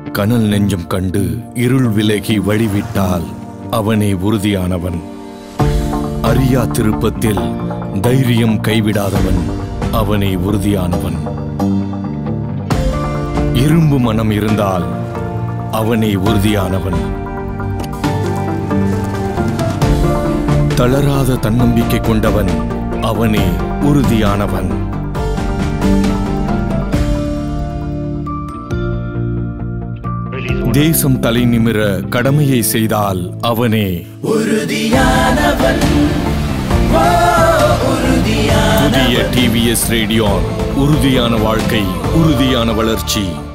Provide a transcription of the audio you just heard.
கனல் நெஞ்சம் கண்டு இருள் விலகி வழிவிட்டால் அவனே உறுதியானவன் அறியா திருப்பத்தில் தைரியம் கைவிடாதவன் அவனே உறுதியானவன் இரும்பு மனம் இருந்தால் அவனே உறுதியானவன் தளராத தன்னம்பிக்கை கொண்டவன் அவனே உறுதியானவன் தேசம் தலை நிமிர கடமையை செய்தால் அவனே புதிய டிவிஎஸ் ரேடியோன் உறுதியான வாழ்க்கை உறுதியான வளர்ச்சி